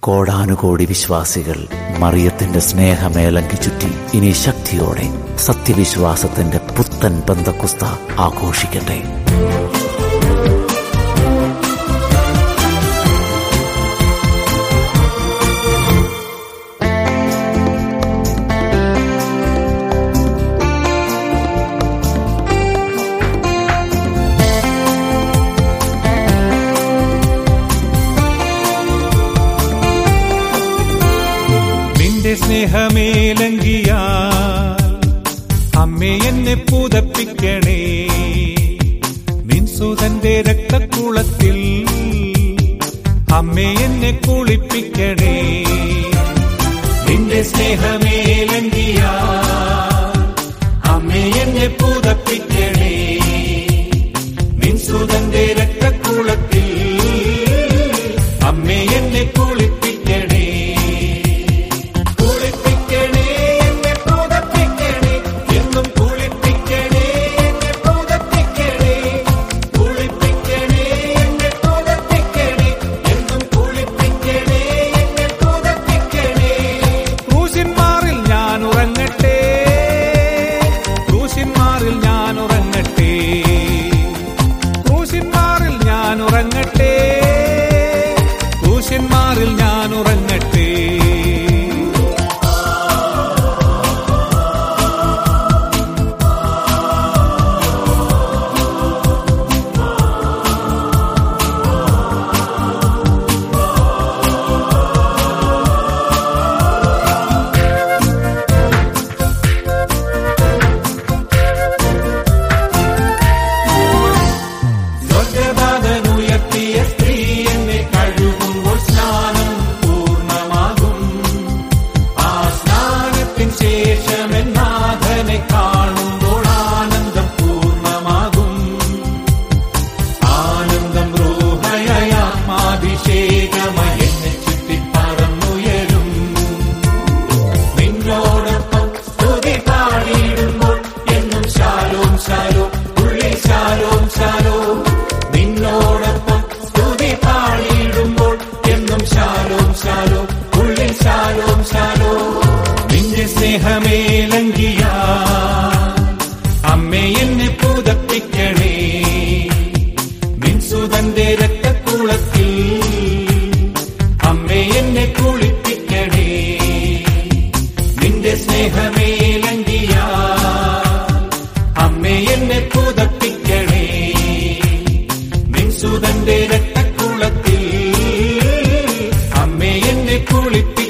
കോടാനുകോടി വിശ്വാസികൾ മറിയത്തിന്റെ സ്നേഹമേലങ്കി ചുറ്റി ഇനി ശക്തിയോടെ സത്യവിശ്വാസത്തിന്റെ പുത്തൻ ബന്ധക്കുസ്ത ആഘോഷിക്കട്ടെ നിന്റെ സ്നേഹമേലങ്കിയ അമ്മേ എന്നെ പുതപ്പിക്കണേ നിൻസുതന്റെ രക്തക്കുളത്തിൽ അമ്മേ എന്നെ കുളിപ്പിക്കണേ നിന്റെ സ്നേഹമേലങ്കിയ അമ്മേ എന്നെ പുതപ്പിക്കണേ നിൻസുതന്റെ രക്തക്കുളത്തിൽ അമ്മേ എന്നെ കുളിപ്പിക്കണേ കുളിപ്പിക്കണേ എന്നെ പുതപ്പിക്കണേ എന്നും കുളിപ്പിക്കണേ എന്നെ പുതപ്പിക്കണേ കുളിപ്പിക്കണേ എന്നെ പുതപ്പിക്കണേ എന്നും കുളിപ്പിക്കണേ എന്നെ പുതപ്പിക്കണേ ക്രൂശിന്മാറിൽ ഞാൻ ഉറങ്ങട്ടെ ക്രൂശിന്മാറിൽ ഞാൻ ഉറങ്ങട്ടെ ക്രൂശിന്മാറിൽ ഞാൻ ഉറങ്ങട്ടെ ക്രൂശിന്മാറിൽ ഞാൻ ഉറങ്ങട്ടെ സ്വർഗനാഥനുയർത്തിയ സ്ത്രീ എന്നെ കഴുകുമ്പോൾ സ്നാനം പൂർണ്ണമാകും ആ സ്നാനത്തിൻ ശേഷം എന്നാഥനെ കാണുമ്പോൾ ആനന്ദം പൂർണ്ണമാകും ആനന്ദം റൂഹയാത്മാഭിഷേകമായി എന്നെ ചുറ്റി പറന്നുയരും നിന്നോടൊപ്പം സ്തുതി പാടിയിടുമ്പോൾ എന്നും ശാലോം ശാലോം ഉള്ളിൽ ശാലോം ശാലോം നിന്നോടൊപ്പം സ്തുതി പാടിയിടുമ്പോൾ എന്നും ശാലോം ശാലോം ഉള്ളിൽ ശാലോം ശാലോം നിന്റെ സ്നേഹമേലങ്കിയ അമ്മേ എന്നെ പുതപ്പിക്കണേ നിൻസുതന്റെ രക്തക്കുളത്തിൽ അമ്മേ എന്നെ കുളിപ്പിക്കണേ നിന്റെ സ്നേഹമേലങ്കിയ അമ്മേ എന്നെ പുതപ്പിക്കണേ നിൻസുതന്റെ രക്തക്കുളത്തിൽ അമ്മേ എന്നെ കുളിപ്പിക്കണേ